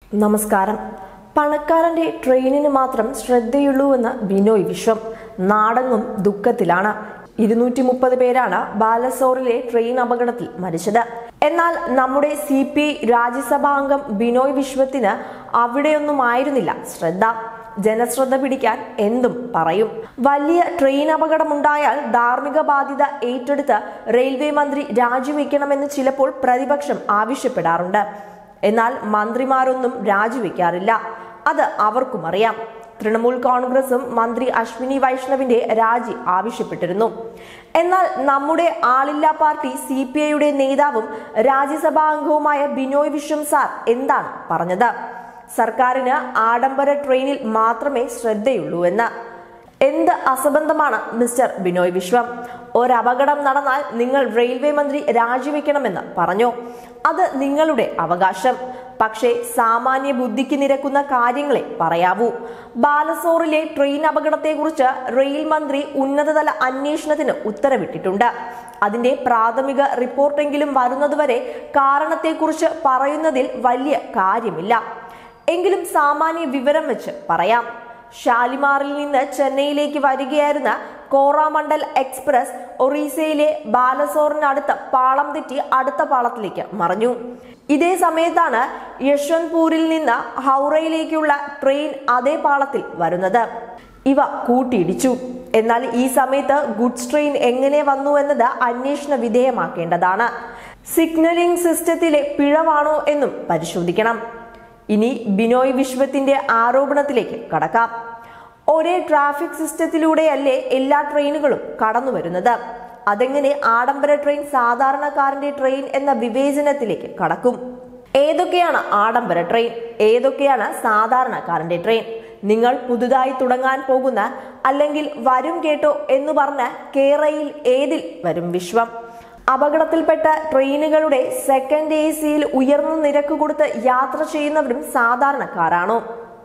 നമസ്കാരം പണക്കാരന്റെ ട്രെയിനിന് മാത്രം ശ്രദ്ധയുള്ളൂവെന്ന് ബിനോയ് വിശ്വം നാടെങ്ങും ദുഃഖത്തിലാണ് ഇരുന്നൂറ്റി മുപ്പത് പേരാണ് ബാലസോറിലെ ട്രെയിൻ അപകടത്തിൽ മരിച്ചത് എന്നാൽ നമ്മുടെ സി പി ഐ രാജ്യസഭാ അംഗം ബിനോയ് വിശ്വത്തിന് അവിടെയൊന്നും ആയിരുന്നില്ല ശ്രദ്ധ ജനശ്രദ്ധ പിടിക്കാൻ എന്തും പറയും വലിയ ട്രെയിൻ അപകടമുണ്ടായാൽ ധാർമ്മിക ബാധ്യത ഏറ്റെടുത്ത് റെയിൽവേ മന്ത്രി രാജിവെക്കണമെന്ന് ചിലപ്പോൾ പ്രതിപക്ഷം ആവശ്യപ്പെടാറുണ്ട് എന്നാൽ മന്ത്രിമാരൊന്നും രാജിവെക്കാറില്ല അത് അവർക്കും അറിയാം തൃണമൂൽ കോൺഗ്രസും മന്ത്രി അശ്വിനി വൈഷ്ണവിന്റെ രാജി ആവശ്യപ്പെട്ടിരുന്നു എന്നാൽ നമ്മുടെ ആളില്ലാ പാർട്ടി സി പി ഐയുടെ നേതാവും രാജ്യസഭാ അംഗവുമായ ബിനോയ് വിശ്വം സാർ എന്താണ് പറഞ്ഞത് സർക്കാരിന് ആഡംബര ട്രെയിനിൽ മാത്രമേ ശ്രദ്ധയുള്ളൂ എന്ന് എന്ത് അസംബന്ധമാണ് മിസ്റ്റർ ബിനോയ് വിശ്വം ഒരപകടം നടന്നാൽ നിങ്ങൾ റെയിൽവേ മന്ത്രി രാജിവെക്കണമെന്ന് പറഞ്ഞു അത് നിങ്ങളുടെ അവകാശം പക്ഷേ സാമാന്യ ബുദ്ധിക്ക് നിരക്കുന്ന കാര്യങ്ങളെ പറയാവൂ ബാലസോറിലെ ട്രെയിൻ അപകടത്തെക്കുറിച്ച് റെയിൽ മന്ത്രി ഉന്നതതല അന്വേഷണത്തിന് ഉത്തരവിട്ടിട്ടുണ്ട് അതിന്റെ പ്രാഥമിക റിപ്പോർട്ടെങ്കിലും വരുന്നതുവരെ കാരണത്തെക്കുറിച്ച് പറയുന്നതിൽ വലിയ കാര്യമില്ല എങ്കിലും സാമാന്യ വിവരം വെച്ച് പറയാം ഷാലിമാറിൽ നിന്ന് ചെന്നൈയിലേക്ക് വരികയായിരുന്ന കോറാമണ്ഡൽ എക്സ്പ്രസ് ഒറീസയിലെ ബാലസോറിനടുത്ത് പാളം തെറ്റി അടുത്ത പാളത്തിലേക്ക് മറിഞ്ഞു ഇതേ സമയത്താണ് യശ്വന്ത്പൂരിൽ നിന്ന് ഹൗറയിലേക്കുള്ള ട്രെയിൻ അതേ പാളത്തിൽ വരുന്നത് ഇവ കൂട്ടിയിടിച്ചു എന്നാൽ ഈ സമയത്ത് ഗുഡ്സ് ട്രെയിൻ എങ്ങനെ വന്നു എന്നത് അന്വേഷണ വിധേയമാക്കേണ്ടതാണ് സിഗ്നലിംഗ് സിസ്റ്റത്തിലെ പിഴവാണോ എന്നും പരിശോധിക്കണം ഇനി ബിനോയ് വിശ്വത്തിന്റെ ആരോപണത്തിലേക്ക് കടക്കാം ഒരേ ട്രാഫിക് സിസ്റ്റത്തിലൂടെയല്ലേ എല്ലാ ട്രെയിനുകളും കടന്നു വരുന്നത് അതെങ്ങനെ ആഡംബര ട്രെയിൻ സാധാരണക്കാരന്റെ ട്രെയിൻ എന്ന വിവേചനത്തിലേക്ക് കടക്കും ഏതൊക്കെയാണ് ആഡംബര ട്രെയിൻ ഏതൊക്കെയാണ് സാധാരണക്കാരന്റെ ട്രെയിൻ നിങ്ങൾ പുതുതായി തുടങ്ങാൻ പോകുന്ന അല്ലെങ്കിൽ വരും കേട്ടോ എന്ന് പറഞ്ഞ കേരയിൽ ഏതിൽ വരും വിശ്വം അപകടത്തിൽപ്പെട്ട ട്രെയിനുകളുടെ സെക്കൻഡ് എ സിയിൽ ഉയർന്ന നിരക്ക് കൊടുത്ത് യാത്ര ചെയ്യുന്നവരും സാധാരണക്കാരാണോ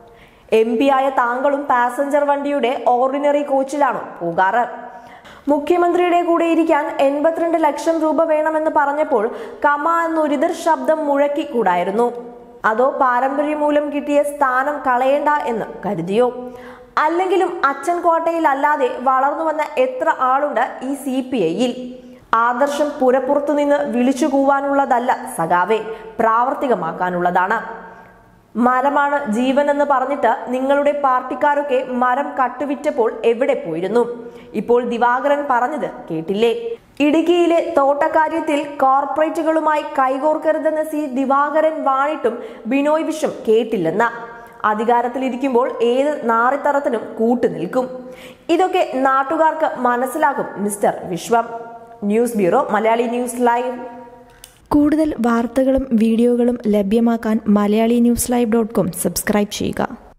എം പി ആയ താങ്കളും പാസഞ്ചർ വണ്ടിയുടെ ഓർഡിനറി കോച്ചിലാണോ പോകാറ് മുഖ്യമന്ത്രിയുടെ കൂടെ ഇരിക്കാൻ എൺപത്തിരണ്ട് ലക്ഷം രൂപ വേണമെന്ന് പറഞ്ഞപ്പോൾ കമ എന്നൊരിതർ ശബ്ദം മുഴക്കി കൂടായിരുന്നു അതോ പാരമ്പര്യം മൂലം കിട്ടിയ സ്ഥാനം കളയേണ്ട എന്ന് കരുതിയോ അല്ലെങ്കിലും അച്ഛൻ കോട്ടയിൽ അല്ലാതെ വളർന്നു വന്ന എത്ര ആളുണ്ട് ഈ സി പി ഐയിൽ ആദർശം പുരപ്പുറത്തു നിന്ന് വിളിച്ചു കൂവാനുള്ളതല്ല സഖാവെ പ്രാവർത്തികമാക്കാനുള്ളതാണ് മരമാണ് ജീവൻ എന്ന് പറഞ്ഞിട്ട് നിങ്ങളുടെ പാർട്ടിക്കാരൊക്കെ മരം കട്ടുവിറ്റപ്പോൾ എവിടെ പോയിരുന്നു ഇപ്പോൾ ദിവാകരൻ പറഞ്ഞത് കേട്ടില്ലേ ഇടുക്കിയിലെ തോട്ടക്കാര്യത്തിൽ കോർപ്പറേറ്റുകളുമായി കൈകോർക്കരുതെന്ന് സി ദിവാകരൻ വാണിട്ടും ബിനോയ് വിശ്വം കേട്ടില്ലെന്ന അധികാരത്തിലിരിക്കുമ്പോൾ ഏത് നാറിത്തറത്തിനും കൂട്ടുനിൽക്കും ഇതൊക്കെ നാട്ടുകാർക്ക് മനസ്സിലാകും mister Viswam news bureau Malayali news live കൂടുതൽ വാർത്തകളും വീഡിയോകളും ലഭ്യമാക്കാൻ Malayali news live dot com subscribe ചെയ്യുക